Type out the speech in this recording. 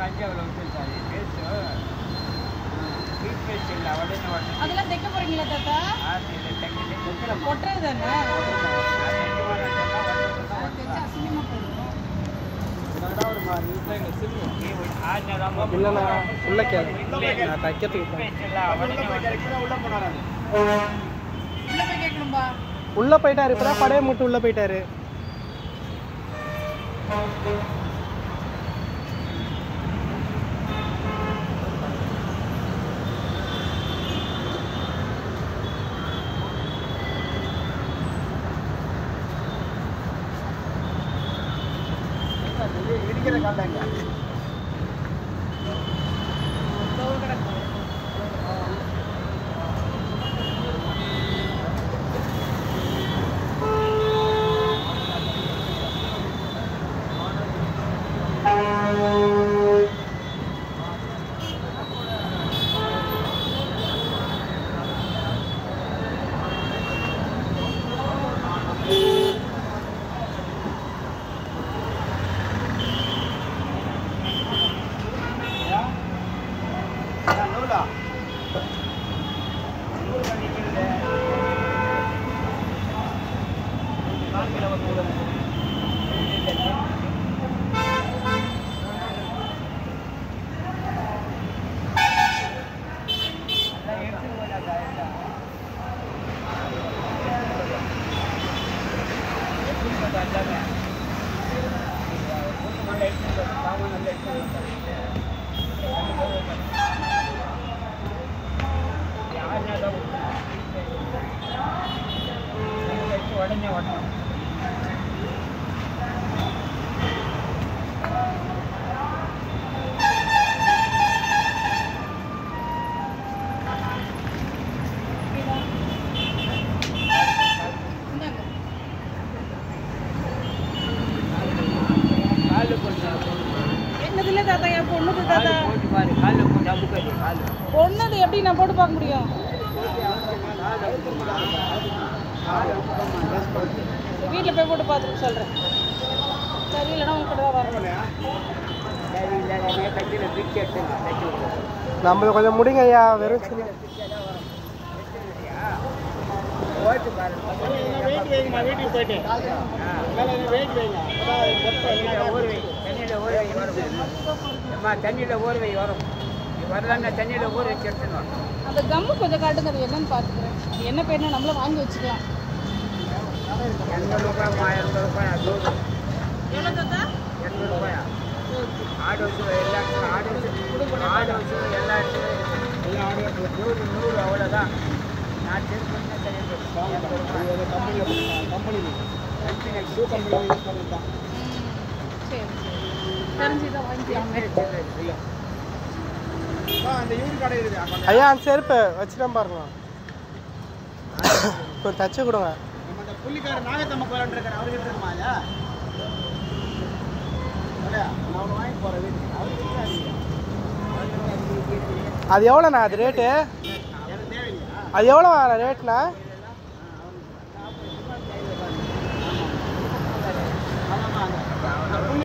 தஞ்சாவூர்ல விட்டு sir paste வீட் பேஸ்ட் இல்லை உடனே உடனே அதெல்லாம் தைக்க போறீங்களா தாத்தா ஆசை இல்லை தைக்கிட்டு தைக்கிறோம் ஒட்டுறது தானே அது ரெண்டு வாரம் சொன்னா வருஷம் சொன்னா அது தைச்சா அசிங்கமா போயிடும் இல்லைண்ணா உள்ள கேளு நான் தைக்கிறதுக்கு போறேன். உள்ள போய் கேட்கணும்பா உள்ள போயிட்டாரு இப்பதான் படைய மட்டும் உள்ள போயிட்டாரு உடனே உடனே இந்தாங்க காலு கொஞ்சம் என்னது இல்லை தாத்தா என் பொண்ணுது தாத்தா காலு போட்டு பாரு காலு கொஞ்சம் அமுக்காது காலு பொண்ணுது எப்படி நான் போட்டு பார்க்க முடியும் வீட்டில் போய் போட்டு பார்த்துட்டு சொல்கிறேன் சரி இல்லைன்னா உங்ககிட்ட தான் வரணும் சரி இல்லை தைக்கல பிரிச்சு எடுத்துங்க தைச்சு விடுறேன் நம்மள கொஞ்சம் முடிங்க ஐயா வெறும் சின்ன ஓட்டு பாரு வெயிட் வைங்க வீட்டுக்கு போயிட்டு வெயிட் வைங்க தண்ணியில் ஊற வை தண்ணியில் ஊற வை வரும் அம்மா தண்ணியில் ஊற வை வரும் நீ வரலன்னா தண்ணியில் ஊற வச்சு எடுத்துன்னு வரணும் அந்த கம்மு கொஞ்சம் காட்டுங்க அது என்னன்னு பார்த்துக்கிறேன் அது என்ன பேர்னா நம்மளும் வாங்கி வச்சுக்கலாம் எண்பது ரூபாய் ஆயிரம் ரூபாய் நூறு எவ்வளோ தாத்தா எண்பது ரூபாயா ஆடு வச்சு எல்லா இடத்துலையும் ஆடு வச்சு ஆடு வச்சு எல்லா இடத்துலையும் இருக்கு. எல்லா ஆடு வச்சு நூறு நூறு அவ்வளோதான் நான் தெரிஞ்சு ம் சரி தெரிஞ்சு தான் வாங்கிக்கலாமே ஐயா அந்த செருப்பு வச்சுட்டேன் பாருங்க கொஞ்சம் தச்சு கொடுங்க புள்ளிக்கார நாகத்தம்ம கோலம் இருக்காரு அவர்கிட்ட இருக்குமா நான் வாங்கி போறேன் வீட்டுக்கு அவருக்கு அது எவ்வளோண்ணா அது ரேட்டு எனக்கு தேவையில்லையா அது எவ்வளோ ரேட்ண்ணா